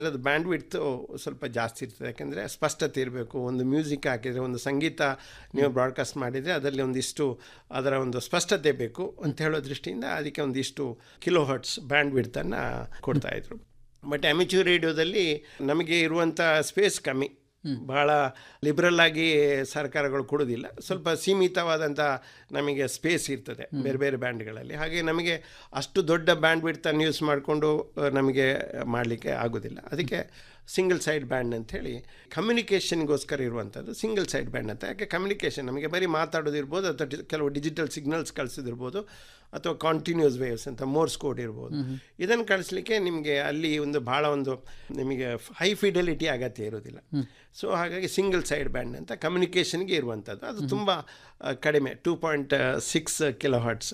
ಅದು band width ಸ್ವಲ್ಪ ಜಾಸ್ತಿ ಇರ್ತದೆ ಯಾಕೆಂದರೆ ಸ್ಪಷ್ಟತೆ ಇರಬೇಕು ಒಂದು ಮ್ಯೂಸಿಕ್ ಹಾಕಿದರೆ ಒಂದು ಸಂಗೀತ ನೀವು ಬ್ರಾಡ್ಕಾಸ್ಟ್ ಮಾಡಿದರೆ ಅದರಲ್ಲಿ ಒಂದಿಷ್ಟು ಅದರ ಒಂದು ಸ್ಪಷ್ಟತೆ ಬೇಕು ಅಂತ ಹೇಳೋ ದೃಷ್ಟಿಯಿಂದ ಅದಕ್ಕೆ ಒಂದಿಷ್ಟು ಕಿಲೋ ಹರ್ಟ್ಸ್ ಬ್ಯಾಂಡ್ ವಿಡ್ತನ್ನು ಕೊಡ್ತಾಯಿದ್ರು ಬಟ್ ಅಮಿಚ್ಯೂರ್ ರೇಡಿಯೋದಲ್ಲಿ ನಮಗೆ ಇರುವಂಥ ಸ್ಪೇಸ್ ಕಮ್ಮಿ ಭಾಳ ಲಿಬ್ರಲ್ ಆಗಿ ಸರ್ಕಾರಗಳು ಕೊಡೋದಿಲ್ಲ ಸ್ವಲ್ಪ ಸೀಮಿತವಾದಂಥ ನಮಗೆ ಸ್ಪೇಸ್ ಇರ್ತದೆ ಬೇರೆ ಬೇರೆ ಬ್ಯಾಂಡ್ಗಳಲ್ಲಿ ಹಾಗೆ ನಮಗೆ ಅಷ್ಟು ದೊಡ್ಡ ಬ್ಯಾಂಡ್ ಬಿಡ್ತನ್ನು ಯೂಸ್ ಮಾಡಿಕೊಂಡು ನಮಗೆ ಮಾಡಲಿಕ್ಕೆ ಆಗೋದಿಲ್ಲ ಅದಕ್ಕೆ ಸಿಂಗಲ್ ಸೈಡ್ ಬ್ಯಾಂಡ್ ಅಂಥೇಳಿ ಕಮ್ಯುನಿಕೇಷನ್ಗೋಸ್ಕರ ಇರುವಂಥದ್ದು ಸಿಂಗಲ್ ಸೈಡ್ ಬ್ಯಾಂಡ್ ಅಂತ ಯಾಕೆ ಕಮ್ಯುನಿಕೇಷನ್ ನಮಗೆ ಬರೀ ಮಾತಾಡೋದಿರ್ಬೋದು ಅಥವಾ ಡಿ- ಕೆಲವು ಡಿಜಿಟಲ್ ಸಿಗ್ನಲ್ಸ್ ಕಳಿಸೋದಿರ್ಬೋದು ಅಥವಾ ಕಾಂಟಿನ್ಯೂಸ್ ವೇವ್ಸ್ ಅಂತ ಮೋರ್ಸ್ ಕೋಡ್ ಇರ್ಬೋದು ಇದನ್ನು ಕಳಿಸ್ಲಿಕ್ಕೆ ನಿಮಗೆ ಅಲ್ಲಿ ಒಂದು ಭಾಳ ಒಂದು ನಿಮಗೆ ಹೈ ಫಿಡೆಲಿಟಿ ಅಗತ್ಯ ಇರೋದಿಲ್ಲ ಸೊ ಹಾಗಾಗಿ ಸಿಂಗಲ್ ಸೈಡ್ ಬ್ಯಾಂಡ್ ಅಂತ ಕಮ್ಯುನಿಕೇಷನ್ಗೆ ಇರುವಂಥದ್ದು ಅದು ತುಂಬ ಆ, ಕಡಿಮೆ two point six kilo hertz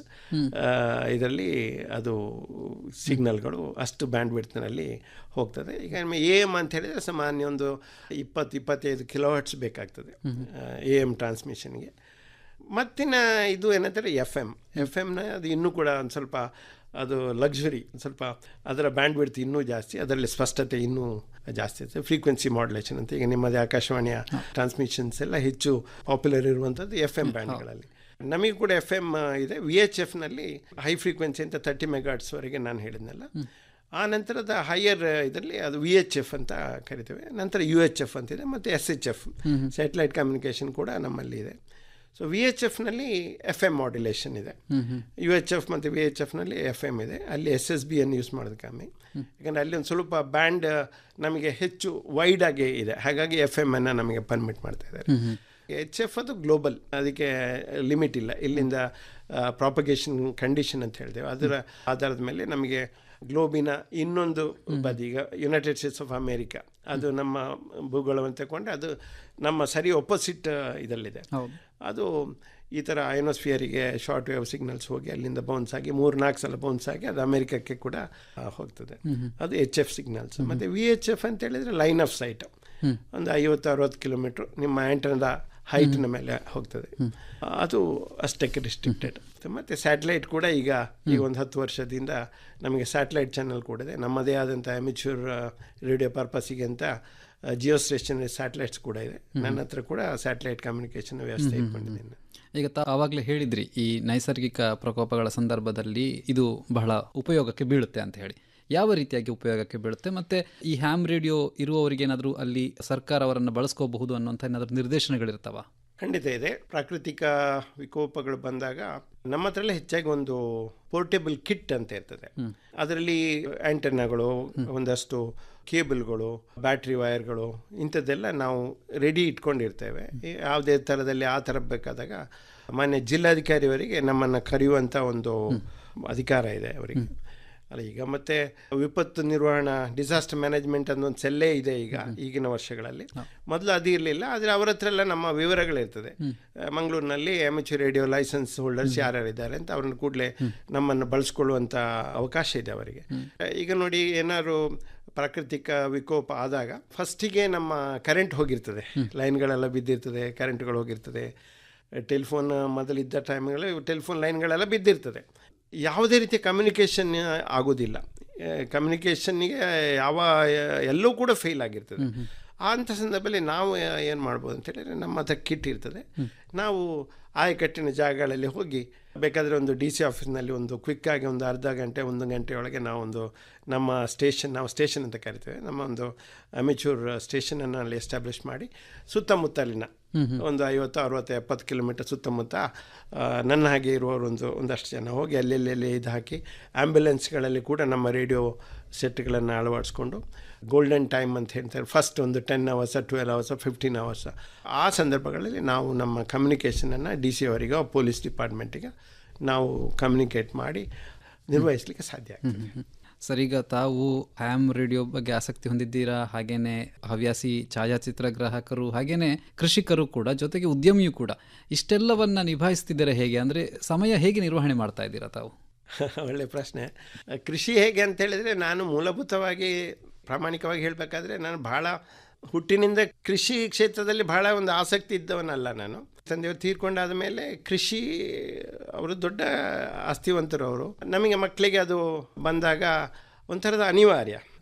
ಇದರಲ್ಲಿ ಅದು ಸಿಗ್ನಲ್ಗಳು ಅಷ್ಟು ಬ್ಯಾಂಡ್ ವಿಡ್ತ್ನಲ್ಲಿ ಹೋಗ್ತದೆ ಈಗ ಎ ಎಮ್ ಅಂತ ಹೇಳಿದರೆ ಸಾಮಾನ್ಯ ಒಂದು ಇಪ್ಪತ್ತು ಇಪ್ಪತ್ತೈದು ಕಿಲೋ ಹರ್ಟ್ಸ್ ಬೇಕಾಗ್ತದೆ ಎ ಎಮ್ ಟ್ರಾನ್ಸ್ಮಿಷನ್ಗೆ ಮತ್ತಿನ ಇದು ಏನಂತಾರೆ ಎಫ್ ಎಮ್ ಎಫ್ ಎಮ್ನ ಅದು ಇನ್ನೂ ಕೂಡ ಒಂದು ಸ್ವಲ್ಪ ಅದು ಲಕ್ಸುರಿ ಸ್ವಲ್ಪ ಅದರ ಬ್ಯಾಂಡ್ ವಿಡ್ತ್ ಇನ್ನೂ ಜಾಸ್ತಿ ಅದರಲ್ಲಿ ಸ್ಪಷ್ಟತೆ ಇನ್ನೂ ಜಾಸ್ತಿ ಇರ್ತದೆ ಫ್ರೀಕ್ವೆನ್ಸಿ ಮಾಡ್ಯುಲೇಷನ್ ಅಂತ ಈಗ ನಿಮ್ಮದೇ ಆಕಾಶವಾಣಿಯ ಟ್ರಾನ್ಸ್ಮಿಷನ್ಸ್ ಎಲ್ಲ ಹೆಚ್ಚು ಪಾಪ್ಯುಲರ್ ಇರುವಂಥದ್ದು ಎಫ್ ಎಮ್ ಬ್ಯಾಂಡ್ಗಳಲ್ಲಿ ನಮಗೆ ಕೂಡ ಎಫ್ ಎಮ್ ಇದೆ ವಿ ಎಚ್ ಎಫ್ನಲ್ಲಿ ಹೈ ಫ್ರೀಕ್ವೆನ್ಸಿ ಅಂತ ತರ್ಟಿ ಮೆಗಾಟ್ಸ್ವರೆಗೆ ನಾನು ಹೇಳಿದ್ನಲ್ಲ ಆ ನಂತರದ ಹೈಯರ್ ಇದರಲ್ಲಿ ಅದು ವಿ ಎಚ್ ಎಫ್ ಅಂತ ಕರಿತೇವೆ ನಂತರ ಯು ಎಚ್ ಎಫ್ ಅಂತಿದೆ ಮತ್ತು S H F satellite communication ಕೂಡ ನಮ್ಮಲ್ಲಿ ಇದೆ ಸೊ ವಿ ಎಚ್ ಎಫ್ನಲ್ಲಿ ಎಫ್ ಎಮ್ ಮಾಡ್ಯುಲೇಷನ್ ಇದೆ ಯು ಎಚ್ ಎಫ್ ಮತ್ತು ವಿ ಎಚ್ ಎಫ್ನಲ್ಲಿ ಎಫ್ ಎಮ್ ಇದೆ ಅಲ್ಲಿ ಎಸ್ ಎಸ್ ಬಿ ಅನ್ನು ಯೂಸ್ ಮಾಡೋದು ಕಮ್ಮಿ ಯಾಕಂದರೆ ಅಲ್ಲಿ ಒಂದು ಸ್ವಲ್ಪ ಬ್ಯಾಂಡ್ ನಮಗೆ ಹೆಚ್ಚು ವೈಡ್ ಆಗಿ ಇದೆ ಹಾಗಾಗಿ ಎಫ್ ಎಮ್ ಅನ್ನು ನಮಗೆ ಪರ್ಮಿಟ್ ಮಾಡ್ತಾ ಇದ್ದಾರೆ ಎಚ್ ಎಫ್ ಅದು ಗ್ಲೋಬಲ್ ಅದಕ್ಕೆ ಲಿಮಿಟ್ ಇಲ್ಲ ಇಲ್ಲಿಂದ ಪ್ರಾಪಗೇಷನ್ ಕಂಡೀಷನ್ ಅಂತ ಹೇಳ್ತೇವೆ ಅದರ ಆಧಾರದ ಮೇಲೆ ನಮಗೆ ಗ್ಲೋಬಿನ ಇನ್ನೊಂದು ಬದಿ ಈಗ ಯುನೈಟೆಡ್ ಸ್ಟೇಟ್ಸ್ ಆಫ್ ಅಮೇರಿಕಾ ಅದು ನಮ್ಮ ಭೂಗೋಳವನ್ನು ತಗೊಂಡು ಅದು ನಮ್ಮ ಸರಿ ಒಪೋಸಿಟ್ ಇದರಲ್ಲಿದೆ ಅದು ಈ ಥರ ಅಯೋನೋಸ್ಫಿಯರಿಗೆ ಶಾರ್ಟ್ ವೇವ್ ಸಿಗ್ನಲ್ಸ್ ಹೋಗಿ ಅಲ್ಲಿಂದ ಬೌನ್ಸ್ ಆಗಿ ಮೂರು ನಾಲ್ಕು ಸಲ ಬೌನ್ಸ್ ಆಗಿ ಅದು ಅಮೆರಿಕಕ್ಕೆ ಕೂಡ ಆ, ಹೋಗ್ತದೆ ಅದು ಎಚ್ ಎಫ್ ಸಿಗ್ನಲ್ಸ್ ಮತ್ತು ವಿ ಎಚ್ ಎಫ್ ಅಂತ ಹೇಳಿದರೆ ಲೈನ್ ಆಫ್ ಸೈಟ್ ಒಂದು ಐವತ್ತು ಅರವತ್ತು ಕಿಲೋಮೀಟ್ರ್ ನಿಮ್ಮ ಆ್ಯಂಟನದ ಹೈಟ್ನ ಮೇಲೆ ಹೋಗ್ತದೆ ಅದು ಅಷ್ಟಕ್ಕೆ ರಿಸ್ಟ್ರಿಕ್ಟೆಡ್ ಮತ್ತು ಸ್ಯಾಟಲೈಟ್ ಕೂಡ ಈಗ ಈಗ ಒಂದು ಹತ್ತು ವರ್ಷದಿಂದ ನಮಗೆ ಸ್ಯಾಟಲೈಟ್ ಚಾನಲ್ ಕೂಡ ಇದೆ ನಮ್ಮದೇ ಆದಂಥ ಅಮಿಚ್ಯೂರ್ ರೇಡಿಯೋ ಪರ್ಪಸ್ಸಿಗೆ ಅಂತ ಜಿಯೋ ಸ್ಟೇಷನರಿ ಸ್ಯಾಟಲೈಟ್ಸ್ ಕೂಡ ಇದೆ ನನ್ನ ಹತ್ರ ಕೂಡ ಸ್ಯಾಟಲೈಟ್ ಕಮ್ಯುನಿಕೇಷನ್ ವ್ಯವಸ್ಥೆ ಇಟ್ಕೊಂಡಿದ್ದೀನಿ ಈಗ ತಾ ಆವಾಗಲೇ ಹೇಳಿದ್ರಿ ಈ ನೈಸರ್ಗಿಕ ಪ್ರಕೋಪಗಳ ಸಂದರ್ಭದಲ್ಲಿ ಇದು ಬಹಳ ಉಪಯೋಗಕ್ಕೆ ಬೀಳುತ್ತೆ ಅಂತ ಹೇಳಿ ಯಾವ ರೀತಿಯಾಗಿ ಉಪಯೋಗಕ್ಕೆ ಬೀಳುತ್ತೆ ಮತ್ತೆ ಈ ಹ್ಯಾಮ್ ರೇಡಿಯೋ ಇರುವವರಿಗೆ ಏನಾದರೂ ಅಲ್ಲಿ ಸರ್ಕಾರ ಅವರನ್ನು ಬಳಸ್ಕೋಬಹುದು ಅನ್ನುವಂಥ ಏನಾದರೂ ನಿರ್ದೇಶನಗಳಿರ್ತಾವ ಖಂಡಿತ ಇದೆ ಪ್ರಾಕೃತಿಕ ವಿಕೋಪಗಳು ಬಂದಾಗ ನಮ್ಮ ಹತ್ರಲ್ಲೇ ಹೆಚ್ಚಾಗಿ ಒಂದು ಪೋರ್ಟೇಬಲ್ ಕಿಟ್ ಅಂತ ಇರ್ತದೆ ಅದರಲ್ಲಿ ಆ್ಯಂಟೆನಾಗಳು ಒಂದಷ್ಟು ಕೇಬಲ್ಗಳು ಬ್ಯಾಟ್ರಿ ವೈರ್ಗಳು ಇಂಥದ್ದೆಲ್ಲ ನಾವು ರೆಡಿ ಇಟ್ಕೊಂಡಿರ್ತೇವೆ ಈ ಯಾವುದೇ ಥರದಲ್ಲಿ ಆ ಥರ ಬೇಕಾದಾಗ ಮಾನ್ಯ ಜಿಲ್ಲಾಧಿಕಾರಿಯವರಿಗೆ ನಮ್ಮನ್ನು ಕರೆಯುವಂಥ ಒಂದು ಅಧಿಕಾರ ಇದೆ ಅವರಿಗೆ ಅಲ್ಲ ಈಗ ಮತ್ತೆ ವಿಪತ್ತು ನಿರ್ವಹಣಾ ಡಿಸಾಸ್ಟರ್ ಮ್ಯಾನೇಜ್ಮೆಂಟ್ ಅನ್ನೋ ಒಂದು ಸೆಲ್ಲೇ ಇದೆ ಈಗ ಈಗಿನ ವರ್ಷಗಳಲ್ಲಿ ಮೊದಲು ಅದು ಇರಲಿಲ್ಲ ಆದರೆ ಅವರ ಹತ್ರ ಎಲ್ಲ ನಮ್ಮ ವಿವರಗಳಿರ್ತದೆ ಆ, ಮಂಗಳೂರಿನಲ್ಲಿ ಎಚ್ ರೇಡಿಯೋ ಲೈಸೆನ್ಸ್ ಹೋಲ್ಡರ್ಸ್ ಯಾರ್ಯಾರಿದ್ದಾರೆ ಅಂತ ಅವ್ರನ್ನ ಕೂಡಲೇ ನಮ್ಮನ್ನು ಬಳಸ್ಕೊಳ್ಳುವಂಥ ಅವಕಾಶ ಇದೆ ಅವರಿಗೆ ಈಗ ನೋಡಿ ಏನಾದ್ರು ಪ್ರಾಕೃತಿಕ ವಿಕೋಪ ಆದಾಗ ಫಸ್ಟಿಗೆ ನಮ್ಮ ಕರೆಂಟ್ ಹೋಗಿರ್ತದೆ ಲೈನ್ಗಳೆಲ್ಲ ಬಿದ್ದಿರ್ತದೆ ಕರೆಂಟ್ಗಳು ಹೋಗಿರ್ತದೆ ಟೆಲಿಫೋನ್ ಮೊದಲಿದ್ದ ಟೈಮ್ಗಳು ಟೆಲಿಫೋನ್ ಲೈನ್ಗಳೆಲ್ಲ ಬಿದ್ದಿರ್ತದೆ ಯಾವುದೇ ರೀತಿಯ ಕಮ್ಯುನಿಕೇಷನ್ ಆಗೋದಿಲ್ಲ ಕಮ್ಯುನಿಕೇಷನ್ನಿಗೆ ಯಾವ ಎಲ್ಲೂ ಕೂಡ ಫೇಲ್ ಆಗಿರ್ತದೆ ಅಂಥ ಸಂದರ್ಭದಲ್ಲಿ ನಾವು ಏನು ಮಾಡ್ಬೋದು ಅಂತ ಹೇಳಿದ್ರೆ ನಮ್ಮ ಹತ್ರ ಕಿಟ್ ಇರ್ತದೆ ನಾವು ಆಯಕಟ್ಟಿನ ಜಾಗಗಳಲ್ಲಿ ಹೋಗಿ ಬೇಕಾದರೆ ಒಂದು ಡಿ ಸಿ ಆಫೀಸ್ನಲ್ಲಿ ಒಂದು ಕ್ವಿಕ್ಕಾಗಿ ಒಂದು ಅರ್ಧ ಗಂಟೆ ಒಂದು ಗಂಟೆಯೊಳಗೆ ನಾವೊಂದು ನಮ್ಮ ಸ್ಟೇಷನ್ ನಾವು ಸ್ಟೇಷನ್ ಅಂತ ಕರಿತೇವೆ ನಮ್ಮ ಒಂದು ಅಮೆಚೂರ್ ಸ್ಟೇಷನನ್ನು ಅಲ್ಲಿ ಎಸ್ಟಾಬ್ಲಿಷ್ ಮಾಡಿ ಸುತ್ತಮುತ್ತಲಿನ ಒಂದು ಐವತ್ತು ಅರುವತ್ತು ಎಪ್ಪತ್ತು ಕಿಲೋಮೀಟರ್ ಸುತ್ತಮುತ್ತ ಆ, ನನ್ನ ಹಾಗೆ ಇರುವವರು ಒಂದು ಒಂದಷ್ಟು ಜನ ಹೋಗಿ ಅಲ್ಲೆಲ್ಲೆಲ್ಲಿ ಇದು ಹಾಕಿ ಆ್ಯಂಬುಲೆನ್ಸ್ಗಳಲ್ಲಿ ಕೂಡ ನಮ್ಮ ರೇಡಿಯೋ ಸೆಟ್ಗಳನ್ನು ಅಳವಡಿಸ್ಕೊಂಡು ಗೋಲ್ಡನ್ ಟೈಮ್ ಅಂತ ಹೇಳ್ತಾರೆ ಫಸ್ಟ್ ಒಂದು ten hours twelve hours fifteen hours ಆ ಸಂದರ್ಭಗಳಲ್ಲಿ ನಾವು ನಮ್ಮ ಕಮ್ಯುನಿಕೇಷನನ್ನು ಡಿ ಸಿ ಅವರಿಗೆ ಪೊಲೀಸ್ ಡಿಪಾರ್ಟ್ಮೆಂಟಿಗೆ ನಾವು ಕಮ್ಯುನಿಕೇಟ್ ಮಾಡಿ ನಿರ್ವಹಿಸಲಿಕ್ಕೆ ಸಾಧ್ಯ ಆಗ್ತದೆ ಸರ್ ಈಗ ತಾವು ಹ್ಯಾಮ್ ರೇಡಿಯೋ ಬಗ್ಗೆ ಆಸಕ್ತಿ ಹೊಂದಿದ್ದೀರಾ ಹಾಗೇನೆ ಹವ್ಯಾಸಿ ಛಾಯಾಚಿತ್ರ ಗ್ರಾಹಕರು ಹಾಗೇನೆ ಕೃಷಿಕರು ಕೂಡ ಜೊತೆಗೆ ಉದ್ಯಮಿಯೂ ಕೂಡ ಇಷ್ಟೆಲ್ಲವನ್ನ ನಿಭಾಯಿಸ್ತಿದ್ದೀರಾ ಹೇಗೆ ಅಂದ್ರೆ ಸಮಯ ಹೇಗೆ ನಿರ್ವಹಣೆ ಮಾಡ್ತಾ ಇದ್ದೀರಾ ತಾವು ಒಳ್ಳೆ ಪ್ರಶ್ನೆ ಕೃಷಿ ಹೇಗೆ ಅಂತ ಹೇಳಿದರೆ ನಾನು ಮೂಲಭೂತವಾಗಿ ಪ್ರಾಮಾಣಿಕವಾಗಿ ಹೇಳಬೇಕಾದ್ರೆ ನಾನು ಭಾಳ ಹುಟ್ಟಿನಿಂದ ಕೃಷಿ ಕ್ಷೇತ್ರದಲ್ಲಿ ಬಹಳ ಒಂದು ಆಸಕ್ತಿ ಇದ್ದವನಲ್ಲ ನಾನು ತಂದೆಯವರು ತೀರ್ಕೊಂಡಾದ ಮೇಲೆ ಕೃಷಿ ಅವರು ದೊಡ್ಡ ಆಸ್ತಿವಂತರು ಅವರು ನಮಗೆ ಮಕ್ಕಳಿಗೆ ಅದು ಬಂದಾಗ ಒಂಥರದ ಅನಿವಾರ್ಯ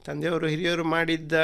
ತಂದೆಯವರು ಹಿರಿಯರು ಮಾಡಿದ್ದ